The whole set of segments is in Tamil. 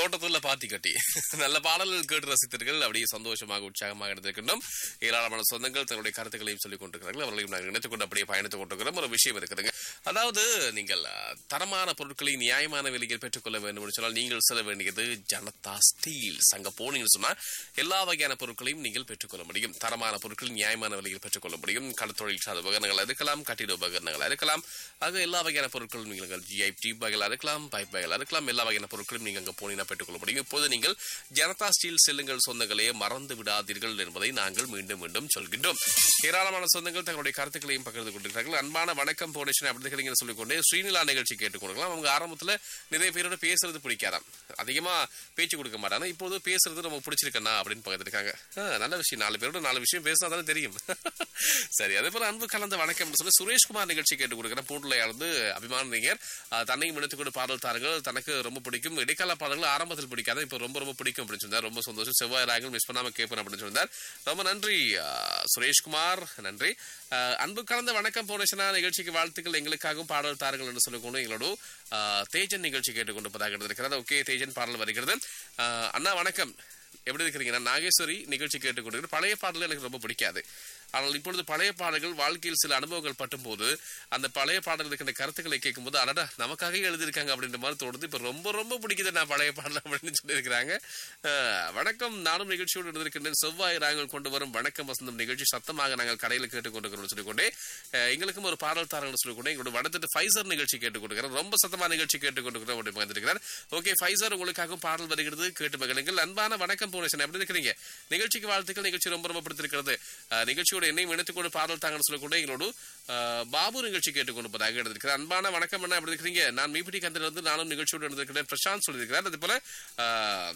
தோட்டத்துல பாத்தி கட்டி நல்ல பாடல்கள் கேட்டு ரசித்தீர்கள் அப்படியே சந்தோஷமாக உற்சாகமாக இருந்திருக்கின்றோம் ஏராளமான சொந்தங்கள் தங்களுடைய கருத்துக்களையும் சொல்லிக் கொண்டிருக்கிறார்கள் அவர்களையும் நாங்கள் இணைத்துக் கொண்டு அப்படியே பயணித்துக் கொண்டிருக்கிறோம் ஒரு விஷயம் இருக்குதுங்க அதாவது நீங்கள் அஹ், தரமான பொருட்களை நியாயமான விலையில் பெற்றுக்கொள்ள வேண்டும் என்று சொன்னால் நீங்கள் செல்ல வேண்டியது ஜனதா ஸ்டீல்ஸ் அங்க போனீங்கன்னு சொன்னா எல்லா வகையான பொருட்களையும் நீங்கள் பெற்றுக்கொள்ள முடியும் தரமான பொருட்கள் நியாயமான விலையில் பெற்றுக்கொள்ள முடியும் கடத்தொழில் சார்ந்த உபகரணங்கள் இருக்கலாம் கட்டிட உபகரணங்கள் இருக்கலாம் ஆக எல்லா வகையான பொருட்களும் நீங்கள் ஜிஐ டியூப் வகைகள் இருக்கலாம் பைப் வகைகள் இருக்கலாம் எல்லா வகையான பொருட்களும் நீங்கள் அங்கே போனீங்கன்னா பெற்றுக்கொள்ள முடியும் இப்போது நீங்கள் ஜனதா ஸ்டீல் செல்லுங்கள் சொந்தங்களே மறந்து விடாதீர்கள் என்பதை நாங்கள் மீண்டும் மீண்டும் சொல்கின்றோம் ஏராளமான சொந்தங்கள் தங்களுடைய கருத்துக்களையும் பகிர்ந்து கொண்டிருக்கிறார்கள் அன்பான வணக்கம் போனேஷன் அப்படி இருக்கிறீங்கன்னு சொல்லிக்கொண்டு ஸ்ரீநிலா நிகழ்ச்சி கேட்டுக்கொடுக்கலாம் அவங்க ஆரம்பத்துல நிறைய பேரோட பேசுறது பிடிக்காதாம் அதிகமா பேச்சு கொடுக்க மாட்டாங்க இப்போது பேசுறது நமக்கு பிடிச்சிருக்கண்ணா அப்படின்னு பகிர்ந்துருக்காங்க ஆ, நல்ல விஷயம் நாலு பேரோட நாலு விஷயம் பேசினா தானே தெரியும் சரி அதே போல அன்பு கலந்த வணக்கம் என்று சொல்லி சுரேஷ்குமார் நிகழ்ச்சி கேட்டு கொடுக்குறேன் பூண்டுலையாளந்து அபிமான நடிகர் ஆ, தன்னையும் எடுத்துக்கொண்டு பாடல் தாருங்கள் தனக்கு ரொம்ப பிடிக்கும் இடைக்கால பாடல்கள் ஆரம்பத்தில் பிடிக்காது இப்போ ரொம்ப ரொம்ப பிடிக்கும் அப்படின்னு சொன்னார் ரொம்ப சந்தோஷம் செவ்வாய் ராகங்கள் மிஸ் பண்ணாம கேட்பேன் அப்படின்னு சொன்னார் ரொம்ப நன்றி ஆ, சுரேஷ்குமார் நன்றி ஆ, அன்பு கலந்த வணக்கம் போனேஷனா நிகழ்ச்சிக்கு வாழ்த்துக்கள் எங்களுக்காகவும் பாடல் தாருங்கள் என்று சொல்லிக்கொண்டு எங்களோட ஆ, தேஜன் நிகழ்ச்சி கேட்டுக்கொண்டிருப்பதாக இருக்கிறது ஓகே தேஜன் பாடல் வருகிறது ஆ, அண்ணா வணக்கம் எப்படி இருக்கிறீங்க நான் நாகேஸ்வரி நிகழ்ச்சி கேட்டுக்கொண்டிருக்கிறேன் பழைய பாடல் எனக்கு ரொம்ப பிடிக்காது ஆனால் இப்பொழுது பழைய பாடல்கள் வாழ்க்கையில் சில அனுபவங்கள் பட்டும்போது அந்த பழைய பாடல் இருக்கின்ற கருத்துக்களை கேட்கும்போது அடடா நமக்காக எழுதியிருக்காங்க அப்படின்ற மாதிரி தோணுது இப்போ ரொம்ப ரொம்ப பிடிக்குது நான் பழைய பாடல் அப்படின்னு சொல்லியிருக்கிறாங்க அஹ், வணக்கம் நானும் நிகழ்ச்சியோடு இருந்திருக்கின்றேன் செவ்வாய் நாங்கள் கொண்டு வரும் வணக்கம் வசந்தம் நிகழ்ச்சி சத்தமாக நாங்கள் கடையில் கேட்டுக்கொண்டிருக்கிறோம் சொல்லிக்கொண்டே அஹ், எங்களுக்கும் ஒரு பாடல் தாரங்கள் சொல்லிக்கொண்டே எங்களோட வடத்திட்டு ஃபைசர் நிகழ்ச்சி கேட்டுக்கொண்டிருக்கிறோம் ரொம்ப சத்தமா நிகழ்ச்சி கேட்டுக்கொண்டிருக்கிறோம் அப்படி வந்திருக்கிறார் ஓகே ஃபைசர் உங்களுக்காகவும் பாடல் வருகிறது கேட்டு மகளுங்கள் அன்பான வணக்கம் பூனேசன் எப்படி இருக்கிறீங்க நிகழ்ச்சிக்கு வாழ்த்துக்கள் நிகழ்ச்சி ரொம்ப ரொம்ப பிடித்திருக்கிறது அஹ், நிகழ்ச்சியோட என்னையும் இணைத்துக்கொண்டு பாடல் தாங்கன்னு சொல்லக்கூட எங்களோட அஹ், பாபு நிகழ்ச்சி கேட்டுக்கொண்டிருப்பதாக எடுத்திருக்கிறார் அன்பான வணக்கம் என்ன எப்படி இருக்கிறீங்க நான் மீபிடி கந்திலிருந்து நானும் நிகழ்ச்சியோடு இருந்திருக்கிறேன் பிரசாந்த் சொல்லியிருக்கிறார் அதே போல அஹ்,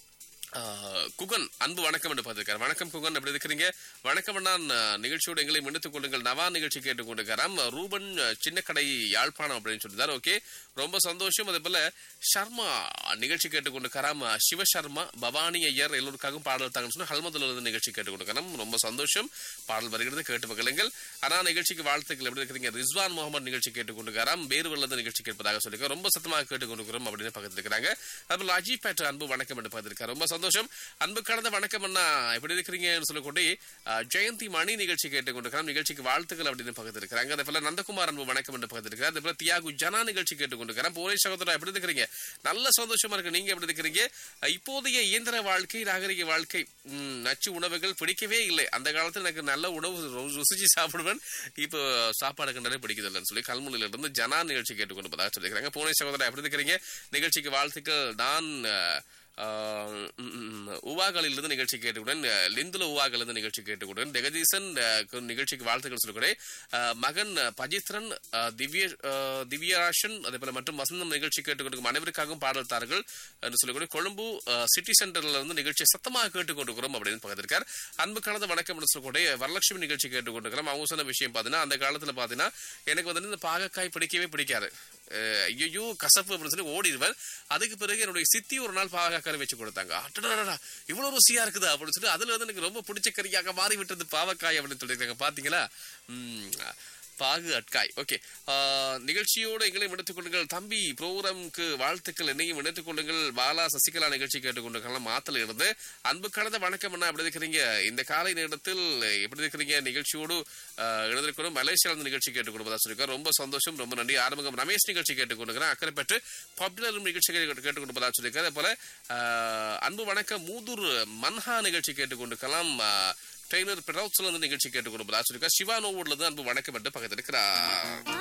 ஆஹ், குகன் அன்பு வணக்கம் என்று பார்த்திருக்கார் வணக்கம் குகன் எப்படி இருக்கிறீங்க வணக்கம் நான் நிகழ்ச்சியோடு எங்களை இணைத்துக் கொள்ளுங்கள் நவா நிகழ்ச்சி கேட்டுக்கொண்டிருக்காராம் ரூபன் அஹ், சின்னக்கடை யாழ்ப்பாணம் அப்படின்னு சொல்லியிருந்தார் ஓகே ரொம்ப சந்தோஷம் அதே போல சர்மா நிகழ்ச்சி கேட்டுக்கொண்டிருக்காராம் சிவ சர்மா பவானி ஐயர் எல்லோருக்காகவும் பாடல் தாங்கன்னு சொல்லி ஹல்மதுல இருந்து நிகழ்ச்சி கேட்டுக்கொண்டிருக்காராம் ரொம்ப சந்தோஷம் பாடல் வருகிறது கேட்டு மகளுங்கள் ஆனா நிகழ்ச்சிக்கு வாழ்த்துக்கள் எப்படி இருக்கிறீங்க ரிஸ்வான் முகமது நிகழ்ச்சி கேட்டுக்கொண்டிருக்காராம் பேருவல்ல நிகழ்ச்சி கேட்பதாக சொல்லியிருக்கார் ரொம்ப சத்தமாக கேட்டுக்கொண்டிருக்கிறோம் அப்படின்னு பக்கத்தில் இருக்கிறாங்க அதுபோல அஜித் பேட்டர் அன்பு வணக்கம் என்று பார்த்திருக்காரு ரொம்ப சந்தோஷம் அன்பு கடந்த வணக்கம் அண்ணா எப்படி இருக்கிறீங்கன்னு சொல்லிக்கொண்டே அஹ், ஜெயந்தி மணி நிகழ்ச்சி கேட்டுக்கொண்டிருக்கிறோம் நிகழ்ச்சிக்கு வாழ்த்துக்கள் அப்படின்னு பக்கத்தில் இருக்கிறாங்க அதே போல நந்தகுமார் அன்பு வணக்கம் என்று பக்கத்தில் இருக்கிறார் அதே போல தியாகு ஜனா நிகழ்ச்சி கேட்டுக்கொண்டிருக்கிறேன் போரே சகோதரா எப்படி இருக்கிறீங்க நல்ல சந்தோஷமா இருக்கு நீங்க எப்படி இருக்கிறீங்க அஹ், இப்போதைய இயந்திர வாழ்க்கை நாகரிக வாழ்க்கை ம், நச்சு உணவுகள் பிடிக்கவே இல்லை அந்த காலத்துல எனக்கு நல்ல உணவு ரு- ருசிச்சு சாப்பிடுவேன் இப்போ சாப்பாடு கண்டாலே பிடிக்குது இல்லைன்னு சொல்லி கல்முனையில இருந்து ஜனா நிகழ்ச்சி கேட்டுக்கொண்டு சொல்லியிருக்காங்க பூனே சகோதரா எப்படி இருக்கிறீங்க நிகழ்ச்சிக்கு வாழ்த்துக்கள் நான் அஹ், ஆஹ் உம் உம் உவாகளிலிருந்து நிகழ்ச்சி கேட்டுக்குடன் அஹ், லிந்துல உவாகளிலிருந்து நிகழ்ச்சி கேட்டுக்குடன் ஜெகதீசன் அஹ், கு- நிகழ்ச்சிக்கு வாழ்த்துக்கள் சொல்லுகிறேன் அஹ், மகன் அஹ், பஜித்ரன் அஹ், திவ்ய அஹ், திவ்யராஷன் அதே போல மற்றும் வசந்தம் நிகழ்ச்சி கேட்டுக்கொண்டிருக்கும் அனைவருக்காகவும் பாடல்தார்கள் என்று சொல்லக்கூடிய கொழும்பு அஹ், சிட்டி சென்டர்ல இருந்து நிகழ்ச்சியை சத்தமாக கேட்டுக்கொண்டிருக்கிறோம் அப்படின்னு பகிர்ந்திருக்கார் அன்பு கலந்த வணக்கம் என்று சொல்லக்கூடிய வரலட்சுமி நிகழ்ச்சி கேட்டுக்கொண்டிருக்கிறோம் அவங்க சொன்ன விஷயம் பார்த்தீங்கன்னா அந்த காலத்துல பார்த்தீங்கன்னா எனக்கு வந்து இந்த பாகக்காய் பிடிக்கவே பிடிக்காது அஹ், ஐயோ கசப்பு அப்படின்னு சொல்லி ஓடிடுவேன் அதுக்கு பிறகு என்னுடைய சித்தி ஒரு நாள் பாவக்காய் வச்சு கொடுத்தாங்க அடடடடா இவ்வளவு ருசியா இருக்குதா அப்படின்னு சொல்லி அதுல வந்து எனக்கு ரொம்ப பிடிச்ச கறியாக மாறி விட்டது பாவக்காய் அப்படின்னு சொல்லியிருக்காங்க பாத்தீங்களா உம், பாகு அட்காய் ஓகே நிகழ்ச்சியோடு எங்களையும் எடுத்துக் கொள்ளுங்கள் தம்பி ப்ரோக்ராமுக்கு வாழ்த்துக்கள் என்னையும் எடுத்துக் கொள்ளுங்கள் பாலா சசிகலா நிகழ்ச்சி கேட்டுக்கொண்டிருக்கலாம் மாத்தல இருந்து அன்பு கலந்த வணக்கம் என்ன எப்படி இருக்கிறீங்க இந்த காலை நேரத்தில் எப்படி இருக்கிறீங்க நிகழ்ச்சியோடு எழுதிருக்கணும் மலேசியாவில் நிகழ்ச்சி கேட்டுக்கொள்வதா சொல்லியிருக்கார் ரொம்ப சந்தோஷம் ரொம்ப நன்றி ஆரம்பம் ரமேஷ் நிகழ்ச்சி கேட்டுக்கொண்டிருக்கிறேன் அக்கறை பெற்று பாப்புலர் நிகழ்ச்சி கேட்டு- கேட்டுக்கொள்வதா சொல்லியிருக்கார் அதே போல ஆஹ், அன்பு வணக்கம் மூதூர் மன்ஹா நிகழ்ச்சி கேட்டுக்கொண்டிருக்கலாம் ஆஹ், ட்ரெயினர் பிரௌத்ஸ்ல இருந்து நிகழ்ச்சி கேட்டுக்கொண்டு சொல்லியிருக்கார் சிவா நோவூர்ல இருந்து அன்பு வணக்கம் என்று பக்கத்தில் இருக்கிறார்